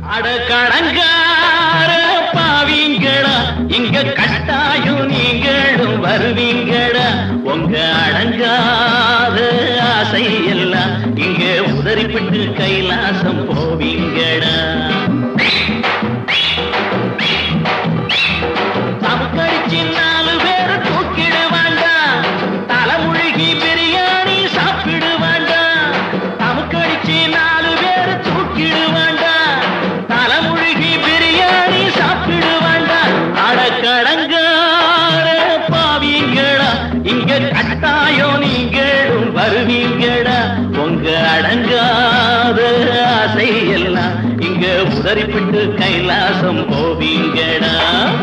அட கடங்கார பாவீங்களா இங்க கட்டாயம் நீங்களும் வருவீங்களா உங்க அடங்காத ஆசை எல்லாம் இங்க உதறிப்பட்டு கைலாசம் போவீங்களா சமக்கடிச்சு நாலு பேரை தூக்கிட வேண்டாம் தலைமுழுகி பிரியாணி சாப்பிடு வேண்டாம் சமக்கடிச்சு நாலு பேரை தூக்கிட வேண்டாம் தலைமுழுகி பிரியாணி சாப்பிடு வேண்டாம் அடக்கடங்கார பாவீங்களா இங்க கட்டாயம் நீங்களும் வருவீங்களா உங்க அடங்காத ஆசை எல்லாம் இங்க உதறிப்பிட்டு கைலாசம் போவீங்களா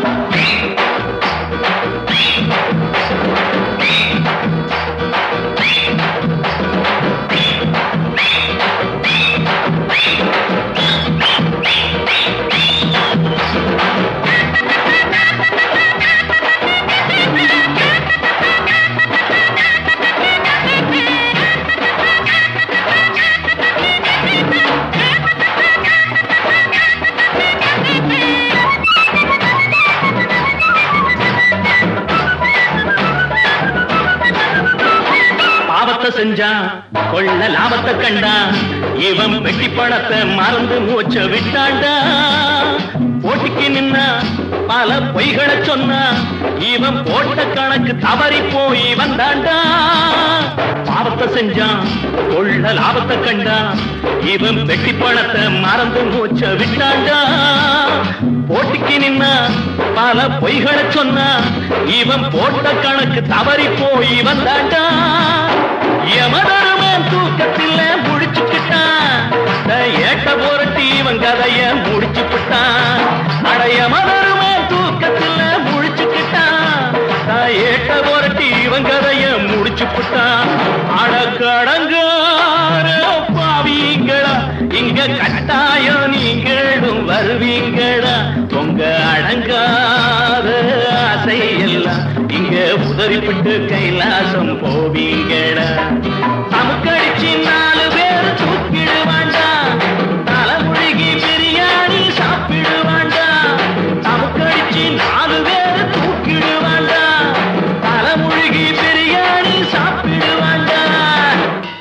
பாவத்தை செஞ்சான் கொள்ள லாபத்தை கண்டான் இவன் வெட்டி பணத்தை மறந்து மூச்ச விட்டாண்டா போட்டிக்கு நின்னா பல பொய்களை சொன்னா இவன் போட்ட கணக்கு தவறி போய் வந்தாண்டா பாவத்தை செஞ்சான் கொள்ள லாபத்தை கண்டான் இவன் வெட்டி பணத்தை மறந்து மூச்ச விட்டாண்டா போட்டிக்கு நின்னா பல பொய்களை சொன்னா இவன் போட்ட கணக்கு தவறி போய் வந்தாண்டா யமதருமன் தூக்கத்தில் முடிச்சுக்கிட்டான் ஏட்ட போரட்டி இவன் கதைய முடிச்சுக்கிட்டான் அட யமதருமன் தூக்கத்தில் முடிச்சுக்கிட்டான் ஏட்ட போரட்டி இவன் கதைய முடிச்சுக்கிட்டான் அட கடங்கார பாவீங்களா இங்க கட்டாயம் நீங்களும் வருவீங்களா உங்க அடங்காத ஆசை எல்லாம் இங்க உதறிப்பட்டு கைலாசம் போவீங்களா சமுக்கடிச்சு நாலு பேர் தூக்கிடு வேண்டாம் தலைமுழுகி பிரியாணி சாப்பிடு வேண்டாம் சமுக்கடிச்சு நாலு பேர் தூக்கிடு வேண்டாம் தலைமுழுகி பிரியாணி சாப்பிடு வேண்டாம்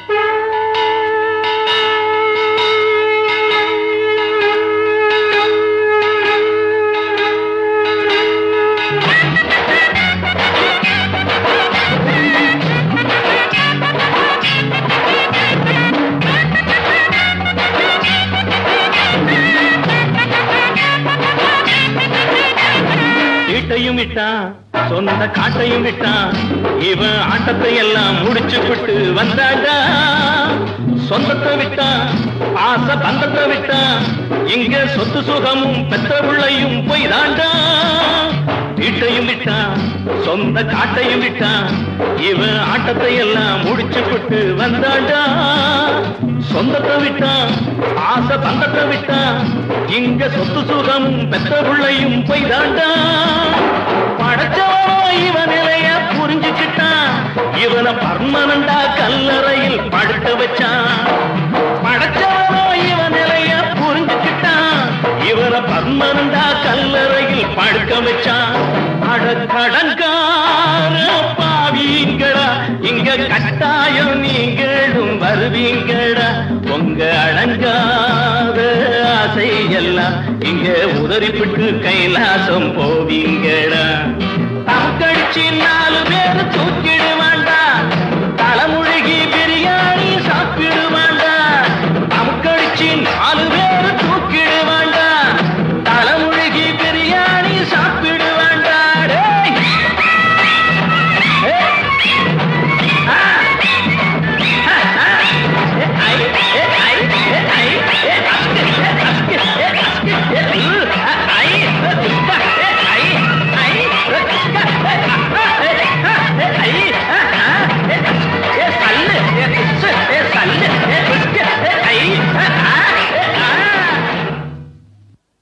வீட்டையும் விட்டான் சொந்த காட்டையும் விட்டான் இவன் ஆட்டத்தை எல்லாம் முடிச்சு விட்டு வந்தாண்டா சொந்தத்தை விட்டான் ஆசை பந்தத்தை விட்டான் இங்க சொத்து சுகமும் பெத்த பிள்ளையும் போய் தாண்டா வீட்டையும் விட்டான் சொந்த காட்டையும் விட்டான் இவன் ஆட்டத்தை எல்லாம் முடிச்சு விட்டு வந்தாண்டா சொந்தத்தை விட்டான் ஆசை பந்தத்தை விட்டான் இங்க சொத்து சுகமும் பெத்த பிள்ளையும் போய் தாண்டா படைச்சவனோ இவன் நிலைய புரிஞ்சுக்கிட்டான் இவனை பர்மனண்டா கல்லறையில் படுக்க வச்சான் படைச்சவனோ இவன் நிலைய புரிஞ்சுக்கிட்டான் இவனை பர்மனண்டா கல்லறையில் படுக்க வச்சான் அடக்கடங்கார பாவீங்களா இங்க கட்டாயம் நீங்களும் வருவீங்களா உங்க அடங்காத ஆசை எல்லாம் இங்க உதறிப்பிட்டு கைலாசம் போவீங்களா தம் கழிச்சு நான்